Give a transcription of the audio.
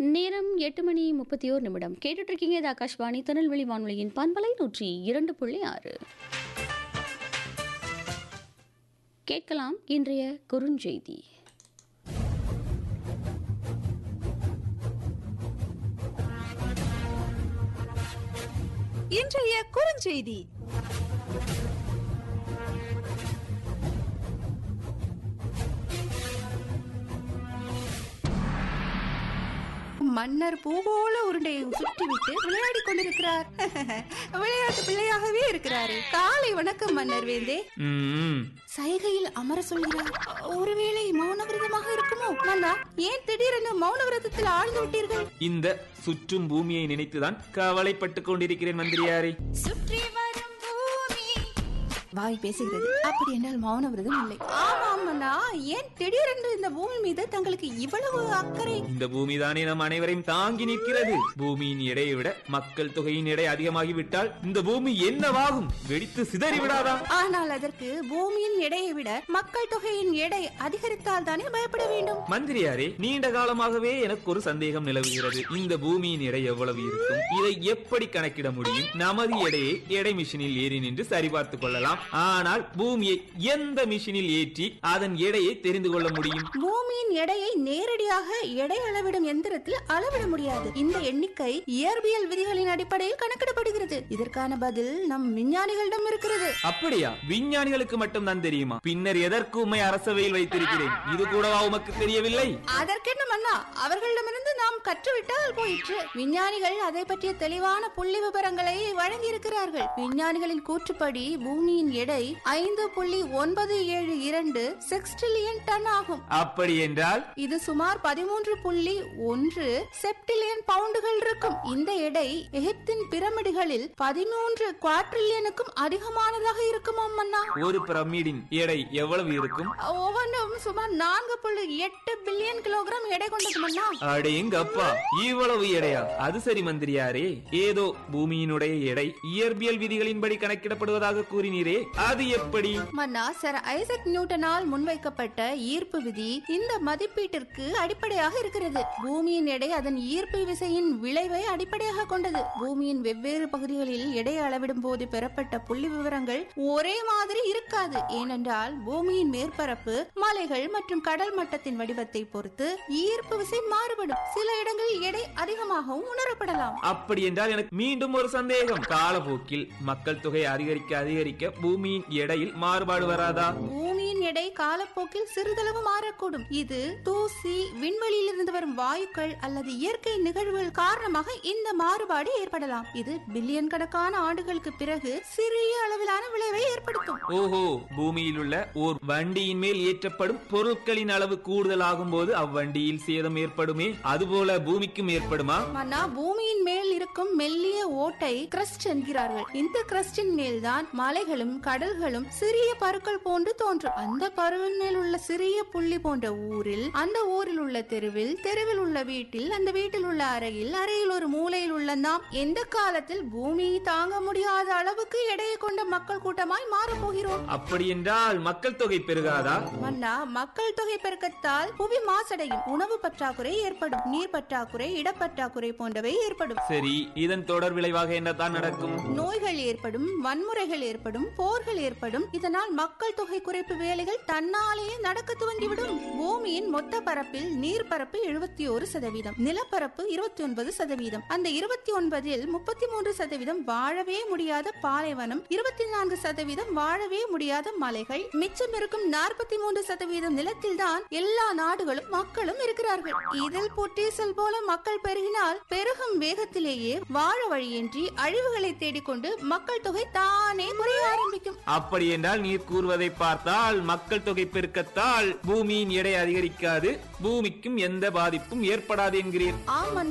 நேரம் எட்டு மணி முப்பத்தி ஓர் நிமிடம் கேட்டுட்டு இருக்கீங்க இது ஆகாஷ்வாணி திருநெல்வேலி வானொலியின் பண்பலை நூற்றி இரண்டு புள்ளி ஆறு கேட்கலாம் இன்றைய குறுஞ்செய்தி இன்றைய குறுஞ்செய்தி மன்னர் பூகோள உருண்டையை சுற்றிவிட்டு விளையாடி கொண்டிருக்கிறார் விளையாட்டு பிள்ளையாகவே இருக்கிறாரு காலை வணக்கம் மன்னர் வேந்தே ம்ம். சைகையில் அமர சொல்கிறார் ஒருவேளை மௌன விரதமாக இருக்குமோ மன்னா ஏன் திடீரென மௌன விரதத்தில் ஆழ்ந்து விட்டீர்கள் இந்த சுற்றும் பூமியை நினைத்துதான் கவலைப்பட்டுக் கொண்டிருக்கிறேன் மந்திரியாரே சுற்றி வரும் பூமி வாய் பேசுகிறது அப்படி என்றால் மௌன விரதம் இல்லை ஆமாம் அண்ணா ஏன் திடீரென்று இந்த பூமி மீது தங்களுக்கு இவ்வளவு அக்கறை இந்த பூமி தானே நம் அனைவரையும் தாங்கி நிற்கிறது பூமியின் எடையை விட மக்கள் தொகையின் எடை அதிகமாகிவிட்டால் இந்த பூமி என்னவாகும் வெடித்து சிதறி விடாதா ஆனால் அதற்கு பூமியின் எடையை விட மக்கள் தொகையின் எடை அதிகரித்தால் தானே பயப்பட வேண்டும் மந்திரியாரே நீண்ட காலமாகவே எனக்கு ஒரு சந்தேகம் நிலவுகிறது இந்த பூமியின் எடை எவ்வளவு இருக்கும் இதை எப்படி கணக்கிட முடியும் நமது எடையை எடை மிஷினில் ஏறி நின்று சரிபார்த்துக் கொள்ளலாம் ஆனால் பூமியை எந்த மிஷினில் ஏற்றி அதன் எடையை தெரிந்து கொள்ள முடியும் பூமியின் எடையை நேரடியாக எடை அளவிடும் எந்திரத்தில் அளவிட முடியாது இந்த எண்ணிக்கை இயற்பியல் விதிகளின் அடிப்படையில் கணக்கிடப்படுகிறது இதற்கான பதில் நம் விஞ்ஞானிகளிடம் இருக்கிறது அப்படியா விஞ்ஞானிகளுக்கு மட்டும் தான் தெரியுமா பின்னர் எதற்கு உண்மை அரசவையில் வைத்திருக்கிறேன் இது கூடவா உமக்கு தெரியவில்லை அதற்கென்ன மன்னா அவர்களிடமிருந்து நாம் கற்றுவிட்டால் போயிற்று விஞ்ஞானிகள் அதை பற்றிய தெளிவான புள்ளி விவரங்களை வழங்கி இருக்கிறார்கள் விஞ்ஞானிகளின் கூற்றுப்படி பூமியின் எடை ஐந்து புள்ளி ஒன்பது ஏழு இரண்டு செக்ஸ்டிலியன் டன் ஆகும் அப்படி என்றால் இது சுமார் பதிமூன்று புள்ளி ஒன்று செப்டிலியன் பவுண்டுகள் இருக்கும் இந்த எடை எகிப்தின் பிரமிடுகளில் பதிமூன்று குவாட்ரில்லியனுக்கும் அதிகமானதாக இருக்குமாம் மன்னா ஒரு பிரமிடின் எடை எவ்வளவு இருக்கும் ஒவ்வொன்றும் சுமார் நான்கு புள்ளி எட்டு பில்லியன் கிலோகிராம் எடை கொண்டது மன்னா அடேங்கப்பா இவ்வளவு எடையா அது சரி மந்திரியாரே ஏதோ பூமியினுடைய எடை இயற்பியல் விதிகளின்படி கணக்கிடப்படுவதாக கூறினீரே அது எப்படி மன்னா சர் ஐசக் நியூட்டனால் முன்வைக்கப்பட்ட ஈர்ப்பு விதி இந்த மதிப்பீட்டிற்கு அடிப்படையாக இருக்கிறது பூமியின் எடை அதன் ஈர்ப்பு விசையின் விளைவை அடிப்படையாக கொண்டது பூமியின் வெவ்வேறு பகுதிகளில் எடை அளவிடும் போது பெறப்பட்ட புள்ளி விவரங்கள் ஒரே மாதிரி இருக்காது ஏனென்றால் பூமியின் மேற்பரப்பு மலைகள் மற்றும் கடல் மட்டத்தின் வடிவத்தை பொறுத்து ஈர்ப்பு விசை மாறுபடும் சில இடங்களில் எடை அதிகமாகவும் உணரப்படலாம் அப்படி என்றால் எனக்கு மீண்டும் ஒரு சந்தேகம் காலப்போக்கில் மக்கள் தொகை அதிகரிக்க அதிகரிக்க பூமியின் எடையில் மாறுபாடு வராதா பூமியின் எடை காலப்போக்கில் சிறிதளவு மாறக்கூடும் இது தூசி விண்வெளியிலிருந்து வரும் வாயுக்கள் அல்லது இயற்கை நிகழ்வுகள் காரணமாக இந்த மாறுபாடு ஏற்படலாம் இது பில்லியன் கணக்கான ஆண்டுகளுக்கு பிறகு சிறிய அளவிலான விளைவை ஏற்படுத்தும் ஓஹோ பூமியில் உள்ள ஓர் வண்டியின் மேல் ஏற்றப்படும் பொருட்களின் அளவு கூடுதலாகும் போது அவ்வண்டியில் சேதம் ஏற்படுமே அதுபோல பூமிக்கும் ஏற்படுமா மன்னா பூமியின் மேல் இருக்கும் மெல்லிய ஓட்டை கிரஸ்ட் என்கிறார்கள் இந்த கிரஸ்டின் மேல்தான் மலைகளும் கடல்களும் சிறிய பருக்கள் போன்று தோன்றும் அந்த பருவின் மேல் உள்ள சிறிய புள்ளி போன்ற ஊரில் அந்த ஊரில் உள்ள தெருவில் தெருவில் உள்ள வீட்டில் அந்த வீட்டில் உள்ள அறையில் அறையில் ஒரு மூலையில் உள்ள நாம் எந்த காலத்தில் பூமியை தாங்க முடியாத அளவுக்கு எடையை கொண்ட மக்கள் கூட்டமாய் மாறப் போகிறோம் அப்படி என்றால் மக்கள் தொகை பெருகாதா மன்னா மக்கள் தொகை பெருக்கத்தால் புவி மாசடையும் உணவு பற்றாக்குறை ஏற்படும் நீர் பற்றாக்குறை இடப்பற்றாக்குறை போன்றவை ஏற்படும் சரி இதன் தொடர் விளைவாக என்னதான் நடக்கும் நோய்கள் ஏற்படும் வன்முறைகள் ஏற்படும் போர்கள் ஏற்படும் இதனால் மக்கள் தொகை குறைப்பு வேலைகள் தன்னாலேயே நடக்க துவங்கிவிடும் பூமியின் மொத்த பரப்பில் நீர் பரப்பு எழுபத்தி ஒரு சதவீதம் நிலப்பரப்பு இருபத்தி ஒன்பது சதவீதம் அந்த இருபத்தி ஒன்பதில் முப்பத்தி மூன்று சதவீதம் வாழவே முடியாத பாலைவனம் இருபத்தி நான்கு சதவீதம் வாழவே முடியாத மலைகள் மிச்சம் இருக்கும் நாற்பத்தி மூன்று சதவீதம் நிலத்தில் தான் எல்லா நாடுகளும் மக்களும் இருக்கிறார்கள் இதில் புற்றீசல் போல மக்கள் பெருகினால் பெருகும் வேகத்திலேயே வாழ வழியின்றி அழிவுகளை தேடிக்கொண்டு மக்கள் தொகை தானே குறைய ஆரம்பிக்கும் அப்படி என்றால் நீர் கூறுவதை பார்த்தால் மக்கள் தொகை பெருக்கத்தால் பூமியின் எடை அதிகரிக்காது பூமிக்கும் எந்த பாதிப்பும் ஏற்படாது என்கிறீர் ஆமன்